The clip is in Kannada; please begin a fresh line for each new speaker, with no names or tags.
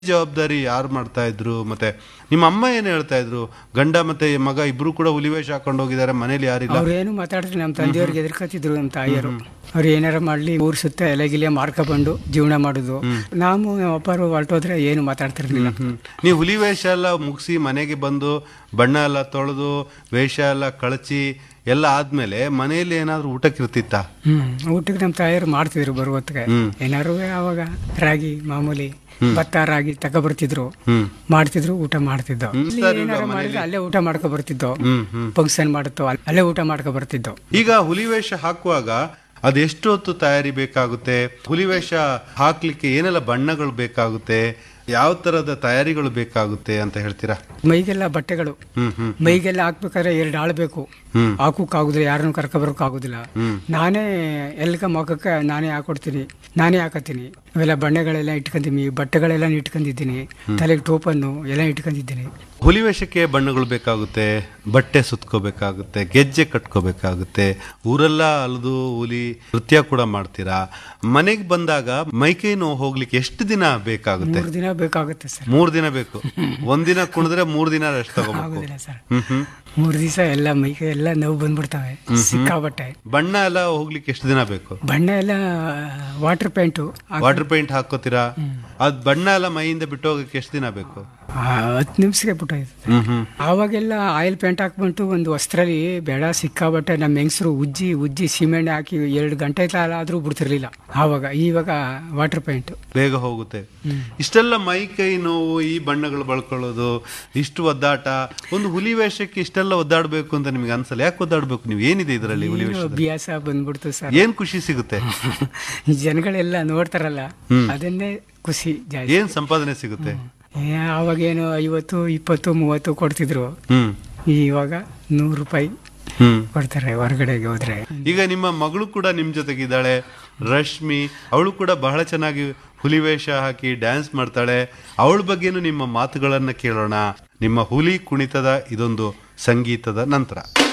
ಜವಾಬ್ದಾರಿ ಯಾರು ಮಾಡ್ತಾ ಇದ್ರು ಮತ್ತೆ ನಿಮ್ಮ ಅಮ್ಮ ಏನ್ ಹೇಳ್ತಾ ಇದ್ರು ಗಂಡ ಮತ್ತೆ ಮಗ ಇಬ್ರು ಕೂಡ ಹುಲಿವೇಷ ಹಾಕೊಂಡು ಹೋಗಿದ್ದಾರೆ ಮನೇಲಿ ಯಾರಿಲ್ಲ
ಅವ್ರು ಏನು ಮಾತಾಡಿದ್ರು ನಮ್ಮ ತಂದೆಯವ್ರಿಗೆ ಎದುರ್ಕತ್ತಿದ್ರು ನಮ್ಮ ತಾಯಿಯರು ಅವ್ರು ಏನಾರ ಮಾಡ್ಲಿ ಊರ್ ಸುತ್ತ ಎಲೆ ಗಿಲೆ ಮಾರ್ಕೊಬಂಡು ಜೀವನ ಮಾಡುದು ನಾವು ಒಬ್ಬರು ಹೊರಟೋದ್ರೆ ಏನು ಮಾತಾಡ್ತಿರ್ಲಿಲ್ಲ
ಹ್ಮ್. ನೀವು ಹುಲಿ ವೇಷ ಎಲ್ಲ ಮುಗಿಸಿ ಮನೆಗೆ ಬಂದು ಬಣ್ಣ ಎಲ್ಲ ತೊಳೆದು ವೇಷ ಎಲ್ಲ ಕಳಚಿ ಎಲ್ಲ ಆದ್ಮೇಲೆ ಮನೆಯಲ್ಲಿ ಏನಾದ್ರೂ ಊಟಕ್ಕಿರ್ತಿತ್ತ
ಹ್ಮ್ ಊಟಕ್ಕೆ ನಮ್ಮ ತಾಯಿಯರು ಮಾಡ್ತಿದ್ರು ಬರುವ ಹೊತ್ತಿಗೆ
ಹ್ಮ್.
ಏನಾರು ಅವಾಗ ರಾಗಿ ಮಾಮೂಲಿ ಭತ್ತ ರಾಗಿ ತಗೊಬರ್ತಿದ್ರು
ಹ್ಮ್
ಮಾಡ್ತಿದ್ರು ಊಟ ಮಾಡ್ತಿದ್ದೋ
ಹ್ಮ್.
ಇಲ್ಲಿ
ಸರಿ,
ಏನಾರ
ಮನೇಲಿ.
ಮಾಡಿದ್ರೆ ಅಲ್ಲೇ ಊಟ ಮಾಡ್ಕೊ ಬರ್ತಿದ್ದೋ
ಹ್ಮ್ ಹ್ಮ್
ಫಂಕ್ಷನ್ ಮಾಡುತ್ತೋ ಅಲ್ಲೇ ಊಟ ಮಾಡ್ಕೊ ಬರ್ತಿದ್ದೋ
ಈಗ ಹುಲಿವೇಷ ಹಾಕುವಾಗ ಅದೆಷ್ಟು ಹೊತ್ತು ತಯಾರಿ ಬೇಕಾಗುತ್ತೆ ಹುಲಿವೇಷ ಹಾಕ್ಲಿಕ್ಕೆ ಏನೆಲ್ಲ ಬಣ್ಣಗಳು ಬೇಕಾಗುತ್ತೆ ಯಾವ ತರದ ತಯಾರಿಗಳು ಬೇಕಾಗುತ್ತೆ ಅಂತ ಹೇಳ್ತೀರಾ
ಮೈಗೆಲ್ಲ ಬಟ್ಟೆಗಳು
ಹ್ಮ್ ಹ್ಮ್
ಮೈಗೆಲ್ಲ ಹಾಕ್ಬೇಕಾದ್ರೆ ಎರಡು ಆಳು ಬೇಕು
ಹ್ಮ್.
ಹಾಕೋಕ್ಕಾಗುದಿಲ್ಲ ಯಾರನ್ನು ಕರ್ಕೊಬರೋಕ್ಕಾಗುದಿಲ್ಲ
ಹ್ಮ್.
ನಾನೇ ಎಲ್ಕ ಮೊಖಕ್ಕೆ ನಾನೇ ಹಾಕೊಡ್ತೀನಿ ನಾನೇ ಹಾಕತ್ತೀನಿ ಅವೆಲ್ಲ ಬಣ್ಣಗಳೆಲ್ಲ ಇಟ್ಕೊಂತೀನಿ ಬಟ್ಟೆಗಳೆಲ್ಲ ಇಟ್ಕೊಂಡಿದ್ದೀನಿ ತಲೆಗೆ ಟೋಪನ್ನು ಎಲ್ಲ ಇಟ್ಕೊಂಡಿದ್ದೀನಿ
ಹುಲಿವೇಷಕ್ಕೆ ಬಣ್ಣಗಳು ಬೇಕಾಗುತ್ತೆ ಬಟ್ಟೆ ಸುತ್ಕೋಬೇಕಾಗುತ್ತೆ ಗೆಜ್ಜೆ ಕಟ್ಕೋಬೇಕಾಗುತ್ತೆ ಊರೆಲ್ಲ ಅಲ್ದು ಹುಲಿ ನೃತ್ಯ ಕೂಡ ಮಾಡ್ತೀರಾ ಮನೆಗೆ ಬಂದಾಗ ಮೈಕೈ ನೋವು ಹೋಗ್ಲಿಕ್ಕೆ ಎಷ್ಟು ದಿನ ಬೇಕಾಗುತ್ತೆ
ಮೂರು ದಿನ ಬೇಕಾಗುತ್ತೆ ಸರ್
ಮೂರ್ ದಿನ ಬೇಕು ಒಂದಿನ ಕುಣಿದ್ರೆ ಮೂರ್ ದಿನ ರೆಸ್ಟ್ ತಗೋಬೇಕು
ಆಗುದಿಲ್ಲ ಸರ್
ಹ್ಮ್ ಹ್ಮ್
ಮೂರು ದಿವಸ ಎಲ್ಲ ಮೈಗೆ ಎಲ್ಲ ನೋವು ಬಂದ್ಬಿಡ್ತವೆ ಸಿಕ್ಕಾಬಟ್ಟೆ
ಬಣ್ಣ ಎಲ್ಲ ಹೋಗ್ಲಿಕ್ಕೆ ಎಷ್ಟು ದಿನ ಬೇಕು
ಬಣ್ಣ ಎಲ್ಲ ವಾಟರ್ ಪೇಂಟು
ವಾಟರ್ ಪೇಂಟ್ ಹಾಕೋತೀರಾ ಅದ್ ಬಣ್ಣ ಎಲ್ಲ ಮೈಯಿಂದ ಬಿಟ್ಟು ಹೋಗಕ್ಕೆ ಎಷ್ಟು ದಿನ ಬೇಕು
ಹತ್ತು ನಿಮಿಷಕ್ಕೆ ಬಿಟ್ಟೋಯ್ತು
ಹ್ಮ್ ಹ್ಮ್
ಆವಾಗೆಲ್ಲ ಆಯಿಲ್ ಪೇಂಟ್ ಹಾಕ್ಬಿಟ್ಟು ಒಂದು ವಸ್ತ್ರಲ್ಲಿ ಬೇಡ ಸಿಕ್ಕಾಬಟ್ಟೆ ನಮ್ಮ ಹೆಂಗಸರು ಉಜ್ಜಿ ಉಜ್ಜಿ ಸಿಮೆಂಟ್ ಹಾಕಿ ಎರಡು ಗಂಟೆ ಕಾಲ ಆದರೂ ಬಿಡ್ತಿರ್ಲಿಲ್ಲ ಆವಾಗ ಇವಾಗ ವಾಟರ್ ಪೇಂಟ್
ಬೇಗ ಹೋಗುತ್ತೆ ಇಷ್ಟೆಲ್ಲ ಮೈ ಕೈ ನೋವು ಈ ಬಣ್ಣಗಳು ಬಳ್ಕೊಳ್ಳೋದು ಇಷ್ಟು ಒದ್ದಾಟ ಒಂದು ಹುಲಿ ವೇಷಕ್ಕೆ ಇಷ್ಟೆಲ್ಲ ಒದ್ದಾಡ್ಬೇಕು ಅಂತ ನಿಮ್ಗೆ ಅನ್ಸಲ್ಲ ಯಾಕೆ ಒದ್ದಾಡ್ಬೇಕು ನೀವು ಏನಿದೆ ಇದರಲ್ಲಿ ಹುಲಿ ವೇಷ
ಅಭ್ಯಾಸ ಬಂದ್ಬಿಡ್ತು ಸರ್
ಏನ್ ಖುಷಿ ಸಿಗುತ್ತೆ
ಜನಗಳೆಲ್ಲ ನೋಡ್ತಾರಲ್ಲ ಅದನ್ನೇ ಖುಷಿ ಜಾಸ್ತಿ
ಏನ್ ಸಂಪಾದನೆ ಸಿಗುತ್ತೆ
ಏ, ಆವಾಗೇನು ಐವತ್ತು ಇಪ್ಪತ್ತು ಮೂವತ್ತು ಕೊಡ್ತಿದ್ರು
ಹ್ಮ್
ಇವಾಗ ನೂರು ರೂಪಾಯಿ
ಹ್ಮ್
ಕೊಡ್ತಾರೆ ಹೊರಗಡೆಗೆ ಹೋದ್ರೆ
ಈಗ ನಿಮ್ಮ ಮಗಳು ಕೂಡ ನಿಮ್ ಜೊತೆಗಿದ್ದಾಳೆ ರಶ್ಮಿ ಅವಳು ಕೂಡ ಬಹಳ ಚೆನ್ನಾಗಿ ಹುಲಿ ವೇಷ ಹಾಕಿ ಡ್ಯಾನ್ಸ್ ಮಾಡ್ತಾಳೆ ಅವಳ ಬಗ್ಗೆನೂ ನಿಮ್ಮ ಮಾತುಗಳನ್ನ ಕೇಳೋಣ ನಿಮ್ಮ ಹುಲಿ ಕುಣಿತದ ಇದೊಂದು ಸಂಗೀತದ ನಂತರ